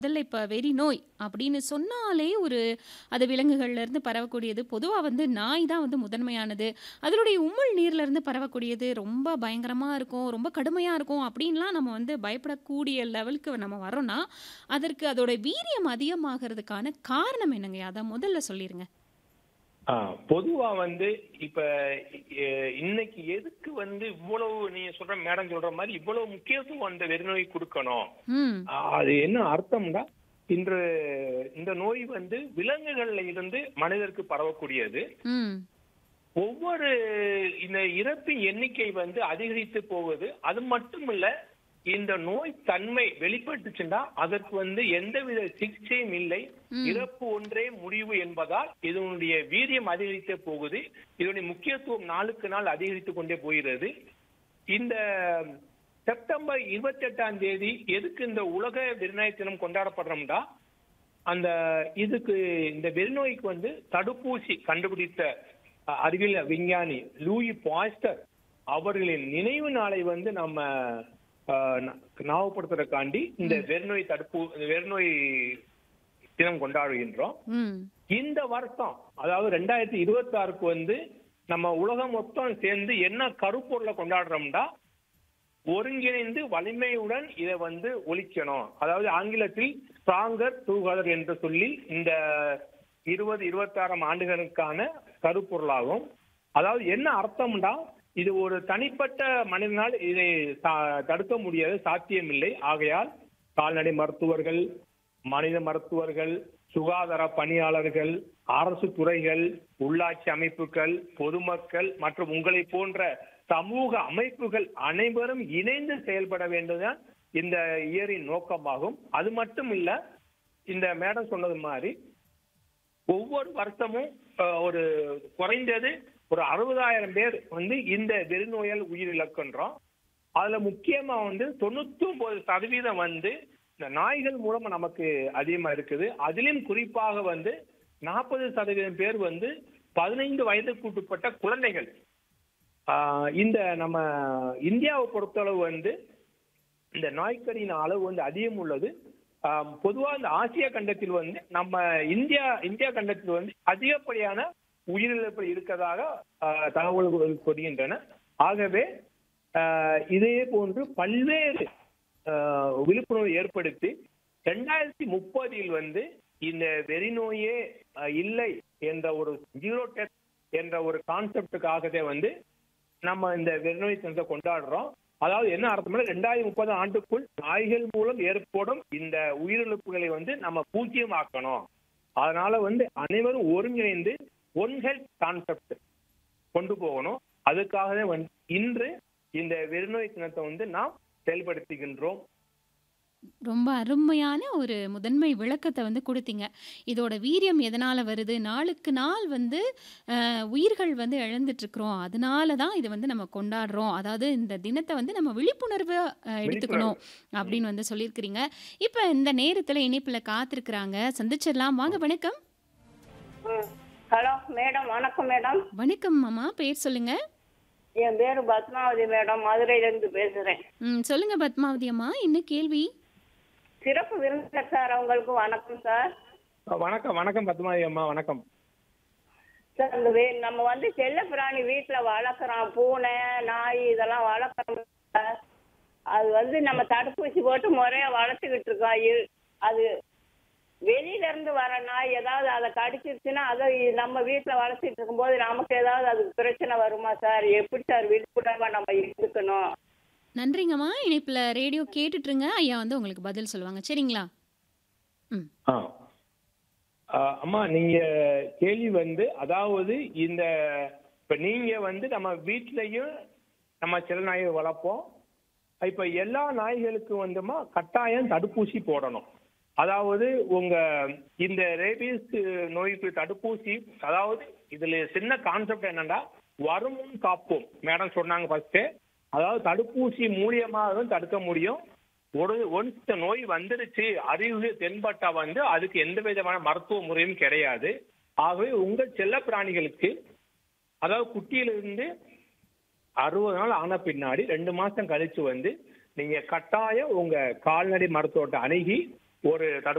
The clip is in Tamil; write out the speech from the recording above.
முதல்ல இப்ப வெறி நோய் அப்படின்னு சொன்னாலே ஒரு அது விலங்குகள்ல இருந்து பரவக்கூடியது. பொதுவா வந்து நாய் தான் வந்து முதன்மையானது. அதனுடைய உமிழ் நீர்ல இருந்து பரவக்கூடியது. ரொம்ப பயங்கரமா இருக்கும். ரொம்ப கடுமையா இருக்கும். அப்படின்லாம் நம்ம வந்து பயப்படக்கூடிய லெவலுக்கு நம்ம வர்றோம்னா, அதற்கு அதோட வீரியம் அதிகமாகறதுக்கான காரணம் என்னங்கய்யா? அத முதல்ல சொல்லிருங்க. ஆ, பொதுவா வந்து இப்ப எ இன்னைக்கு எதுக்கு வந்து இவ்வளவு நீங்க சொல்ற மேடம் சொல்ற மாதிரி இவ்வளவு முக்கியத்துவம் அந்த வெறிநோய் கொடுக்கணும் ம். ஆ, அது என்ன அர்த்தம்னா இன்று இந்த நோய் வந்து விலங்குகள்ல இருந்து மனிதருக்கு பரவக்கூடியது ம். ஒவ்வொரு இந்த இறப்பின் எண்ணிக்கை வந்து அதிகரித்து போகுது அது மட்டும் இல்ல இந்த நோய் தன்மை வெளிப்பட்டுச்சுன்னா அதற்கு வந்து எந்தவித சிகிச்சையும் இல்லை ம். இறப்பு ஒன்றே முடிவு என்பதால் இதனுடைய வீரியம் அதிகரித்தே போகுது இதனுடைய முக்கியத்துவம் நாளுக்கு நாள் அதிகரித்து கொண்டே போகிறது இந்த செப்டம்பர் இருபத்தி எட்டாம் தேதி எதுக்கு இந்த உலக வெறிநாய் தினம் கொண்டாடப்படுறோம்னா அந்த இதுக்கு இந்த வெறிநோய்க்கு வந்து தடுப்பூசி கண்டுபிடித்த அஹ், அறிவியல் விஞ்ஞானி லூயி பாய்ஸ்டர் அவர்களின் நினைவு நாளை வந்து நம்ம அஹ், நா- ஞாபகப்படுத்துறதுக்காண்டி இந்த வெறிநோய் தடுப்பு வெறிநோய் தினம் கொண்டாடுகின்றோம் ம். இந்த வருஷம் அதாவது ரெண்டாயிரத்தி இருபத்தி ஆறுக்கு வந்து நம்ம உலகம் மொத்தம் சேர்ந்து என்ன கருப்பொருளை கொண்டாடுறோம்னா ஒருங்கிணைந்து வலிமையுடன் இதை வந்து ஒழிக்கணும் அதாவது ஆங்கிலத்தில் ஸ்ட்ராங்கர் டூகதர் என்று சொல்லி இந்த இருபது இருபத்தாறாம் ஆண்டுகளுக்கான கருப்பொருளாகும் அதாவது என்ன அர்த்தம்னா இது ஒரு தனிப்பட்ட மனிதனால் இதை சா- தடுக்க முடியாது சாத்தியமில்லை ஆகையால் கால்நடை மருத்துவர்கள் மனித மருத்துவர்கள் சுகாதார பணியாளர்கள் அரசு துறைகள் உள்ளாட்சி அமைப்புகள் பொதுமக்கள் மற்றும் உங்களை போன்ற சமூக அமைப்புகள் அனைவரும் இணைந்து செயல்பட வேண்டும்தான் இந்த இயரின் நோக்கமாகும் அது மட்டும் இல்ல இந்த மேடம் சொன்னது மாதிரி ஒவ்வொரு வருஷமும் அஹ், ஒரு குறைந்தது ஒரு அறுபதாயிரம் பேர் வந்து இந்த வெறிநோயால் உயிரிழக்கின்றோம் அதுல முக்கியமா வந்து தொண்ணூத்தி ஒன்பது சதவீதம் வந்து இந்த நாய்கள் மூலமா நமக்கு அதிகமா இருக்குது அதிலும் குறிப்பாக வந்து நாற்பது சதவீதம் பேர் வந்து பதினைந்து வயதுக்கு உட்பட்ட குழந்தைகள் ஆஹ் இந்த நம்ம இந்தியாவை பொறுத்தளவு வந்து இந்த நாய்க்கடியின் அளவு வந்து அதிகம் உள்ளது ஆஹ் பொதுவா இந்த ஆசியா கண்டத்தில் வந்து நம்ம இந்தியா இந்தியா கண்டத்தில் வந்து அதிகப்படியான உயிரிழப்பு இருக்கதாக ஆஹ் தகவல்கள் சொல்கின்றன ஆகவே ஆஹ் இதே போன்று பல்வேறு ஆஹ் விழிப்புணர்வு ஏற்படுத்தி ரெண்டாயிரத்தி முப்பதில் வந்து இந்த வெறிநோயே ஆஹ் இல்லை என்ற ஒரு ஜீரோ டெத் என்ற ஒரு கான்செப்டுக்காகவே வந்து நம்ம இந்த வெறிநோய் தினத்தை கொண்டாடுறோம் அதாவது என்ன அர்த்தம்னா ரெண்டாயிரத்தி முப்பது ஆண்டுக்குள் நாய்கள் மூலம் ஏற்படும் இந்த உயிரிழப்புகளை வந்து நம்ம பூஜ்ஜியமாக்கணும் அதனால வந்து அனைவரும் ஒருங்கிணைந்து ஒன் ஹெல்த் கான்செப்ட் கொண்டு போகணும் அதுக்காகவே வந்து இன்று இந்த வெறிநோய் தினத்தை வந்து நாம் செயல்படுத்துகின்றோம் ரொம்ப அருமையான ஒரு முதன்மை விளக்கத்த வந்து குடுத்தீங்க. இதோட வீரியம் எதனால வருது? நாளுக்கு நாள் வந்து அ உயிர்கள் வந்து இழந்துட்டுருக்குறோம். அதனால தான் இத வந்து நம்ம கொண்டாடுறோம். அதாவது இந்த தினத்த வந்து நம்ம விழிப்புணர்வா அ எடுத்துக்கணும் விழிப்புணர்வு ம். அப்படின்னு வந்து சொல்லியிருக்கிறீங்க. இப்ப இந்த நேரத்துல இணைப்புல காத்திருக்கிறாங்க. சந்திச்சிடலாம். வாங்க வணக்கம். ம். ஹலோ மேடம் வணக்கம் மேடம் வணக்கம் அம்மா. பேர் சொல்லுங்க. என் பேரு பத்மாவதி மேடம் மதுரையிலேருந்து பேசுறேன் ம். சொல்லுங்க பத்மாவதி அம்மா. என்ன கேள்வி? சிறப்பு விருந்தினர் சார் அவங்களுக்கு வணக்கம் சார் வணக்கம் வணக்கம் பத்மாவதி அம்மா வணக்கம் சார் இந்த வே நம்ம வந்து செல்ல பிராணி வீட்டில் வளர்க்குறோம் பூனை நாய் இதெல்லாம் வளர்க்குறோம் சார் அது வந்து நம்ம தடுப்பூசி போட்டு முறையாக வளர்த்துக்கிட்டு இருக்கோம் இ- அது வெளியில இருந்து வர நாய் ஏதாவது அதை கடிச்சிருச்சுன்னா அதை இ- நம்ம வீட்டில் வளர்த்துட்டு இருக்கும்போது நமக்கு ஏதாவது அதுக்கு பிரச்சனை வருமா சார் எப்படி சார் விழிப்புணர்வாக நம்ம இருக்கணும் நன்றிங்கம்மா. இணைப்புல ரேடியோ கேட்டுட்டுருங்க. ஐயா வந்து உங்களுக்கு பதில் சொல்லுவாங்க. சரிங்களா? ம். ஆ. ஆ, அம்மா நீங்க கேள்வி வந்து அதாவது இந்த இப்ப நீங்க வந்து நம்ம வீட்லயும் நம்ம சில நாயை வளர்ப்போம் இப்ப எல்லா நாய்களுக்கும் வந்துமா கட்டாயம் தடுப்பூசி போடணும் அதாவது உங்க இந்த ரேபீஸ் நோய்க்கு தடுப்பூசி அதாவது இதுல சின்ன கான்செப்ட் என்னன்னா வருமுன் காப்போம் மேடம் சொன்னாங்க ஃபர்ஸ்ட் அதாவது தடுப்பூசி மூலியமாக தான் தடுக்க முடியும் ஒரு ஒன்ஸ் இந்த நோய் வந்துருச்சு அறிவு தென்பட்டா வந்து அதுக்கு எந்த விதமான மருத்துவ முறையும் கிடையாது ஆகவே உங்கள் செல்ல பிராணிகளுக்கு அதாவது குட்டியிலிருந்து அறுபது நாள் ஆன பின்னாடி ரெண்டு மாசம் கழிச்சு வந்து நீங்க கட்டாயம் உங்க கால்நடை மருத்துவத்தை அணுகி ஒரு தடுப்பு